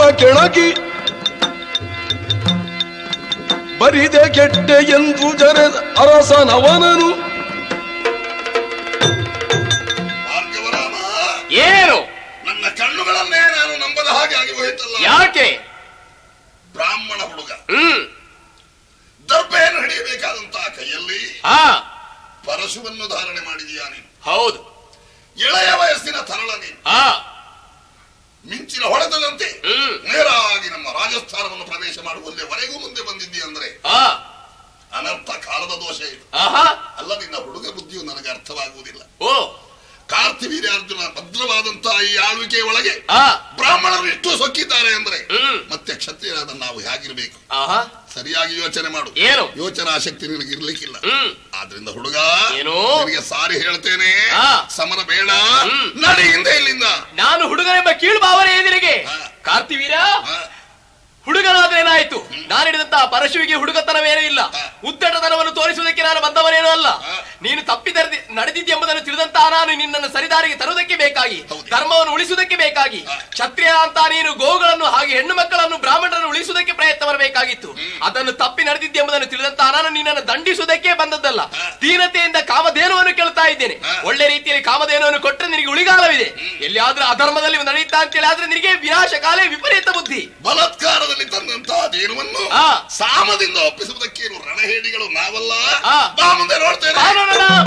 ಕೆಣಕಿ ಬರಿದೆ ಕೆಟ್ಟೆ ಎಂದು ಜರೆ ಅರಸನವನನು ಭಾರ್ಗವರಾಮ ಏನು ನನ್ನ ಕಣ್ಣುಗಳನ್ನೇ ನಾನು ನಂಬದ ಹಾಗೆ ಆಗಿ ಹೋಯಿತಲ್ಲ ಯಾಕೆ ಬ್ರಾಹ್ಮಣ ಹುಡುಗ ಹ್ಮ್ ದರ್ಭೆಯನ್ನು ಹಿಡಿಯಬೇಕಾದಂತಹ ಕೈಯಲ್ಲಿ ಹಾ ಪರಶುವನ್ನು ಧಾರಣೆ ಮಾಡಿದೀಯಾ ನೀನು ಹೌದು ಎಳೆಯ ವಯಸ್ಸಿನ ತರಳ ನೀನು ಹಾ ಮಿಂಚಿನ ಹೊಡೆತದಂತೆ ಹ್ಮ್ ನೇರಾಗಿ ನಮ್ಮ ರಾಜಸ್ಥಾನವನ್ನು ಪ್ರವೇಶ ಮಾಡುವಲ್ಲಿವರೆಗೂ ಮುಂದೆ ಬಂದಿದ್ದೀ ಅಂದ್ರೆ ಹಾ ಅನರ್ಥ ಕಾಲದ ದೋಷ ಇದು ಆಹಾ ಅಲ್ಲ ನಿನ್ನ ಹುಡುಗ ಬುದ್ಧಿಯು ನನಗೆ ಅರ್ಥವಾಗುವುದಿಲ್ಲ ಓ ಕಾರ್ತಿವೀರ್ಯಾರ್ಜುನ ಭದ್ರವಾದಂತಹ ಈ ಆಳ್ವಿಕೆಯ ಒಳಗೆ ಹಾ ಬ್ರಾಹ್ಮಣರು ಎಷ್ಟು ಸೊಕ್ಕಿದ್ದಾರೆ ಅಂದ್ರೆ ಹ್ಮ್ ಮತ್ತೆ ಕ್ಷತ್ರಿಯರಾದ ನಾವು ಹೇಗಿರ್ಬೇಕು ಆಹಾ ಸರಿಯಾಗಿ ಯೋಚನೆ ಮಾಡು ಏನು ಯೋಚನಾ ಶಕ್ತಿ ನಿನಗೆ ಇರ್ಲಿಕ್ಕಿಲ್ಲ ಹ್ಮ್ ಆದ್ರಿಂದ ಹುಡುಗ ಏನು? ನಿನಗೆ ಸಾರಿ ಹೇಳ್ತೇನೆ ಆ. ಸಮರ ಬೇಡ ಹ್ಮ್. ನಡಿ ಹಿಂದೆ ಇಲ್ಲಿಂದ ನಾನು ಹುಡುಗನೆಂಬ ಕೀಳು ಭಾವನೆ ಎದುರಿಗೆ ಹಾ. ಕಾರ್ತಿವೀರ ಆ, ಹುಡುಗನಾದ್ರೇನಾಯ್ತು ನಾನು ಹಿಡಿದಂತಹ ಪರಶುವಿಗೆ ಹುಡುಗತನವೇನೂ ಇಲ್ಲ ಹಾ. ಉದ್ದಟತನವನ್ನು ತೋರಿಸುವುದಕ್ಕೆ ನಾನು ಬಂದವನೇನೂ ಅಲ್ಲ ಹಾ. ನೀನು ತಪ್ಪಿ ನಡೆದಿದ್ದೆ ಎಂಬುದನ್ನು ತಿಳಿದಂತಹ ನಾನು ನಿನ್ನನ್ನು ಸರಿದಾರಿಗೆ ತರುವುದಕ್ಕೆ ಬೇಕಾಗಿ ಹೌದು. ಧರ್ಮವನ್ನು ಉಳಿಸುವುದಕ್ಕೆ ಬೇಕಾಗಿ ಹಾ. ಕ್ಷತ್ರಿಯ ಅಂತ ನೀನು ಗೋವುಗಳನ್ನು ಹಾಗೆ ಹೆಣ್ಣು ಮಕ್ಕಳನ್ನು ಬ್ರಾಹ್ಮಣರನ್ನು ಉಳಿಸುವುದಕ್ಕೆ ಪ್ರಯತ್ನ ಬರಬೇಕಾಗಿತ್ತು ಅದನ್ನು ತಪ್ಪಿ ನಡೆದಿದ್ದೆ ಎಂಬುದನ್ನು ತಿಳಿದಂತಹ ನಾನು ನಿನ್ನನ್ನು ದಂಡಿಸುವುದಕ್ಕೆ ಬಂದದ್ದಲ್ಲ ಹಾ. ದೀನತೆಯಿಂದ ಕಾಮಧೇನುವನ್ನು ಕೇಳ್ತಾ ಇದ್ದೇನೆ ಹಾ. ಒಳ್ಳೆ ರೀತಿಯಲ್ಲಿ ಕಾಮಧೇನುವನ್ನು ಕೊಟ್ಟರೆ ನಿನಗೆ ಉಳಿಗಾಲವಿದೆ ಎಲ್ಲಿಯಾದ್ರೂ ಅಧರ್ಮದಲ್ಲಿ ನಡೆಯುತ್ತಾ ಅಂತೇಳಿ ಆದ್ರೆ ನಿನಗೆ ವಿನಾಶಕಾಲೇ ವಿಪರೀತ ಬುದ್ಧಿ ಬಲಾತ್ಕಾರದಲ್ಲಿ ತಂದಂತಹ ದೇನವನ್ನು ಆ. ಸಾಮದಿಂದ ಒಪ್ಪಿಸುವುದಕ್ಕೇನು ರಣಹೇಡಿಗಳು ನಾವಲ್ಲ ಆ. ಬಾ ಮುಂದೆ ನೋಡ್ತೇನೆ ಬಾ ನೋಡೋಣ.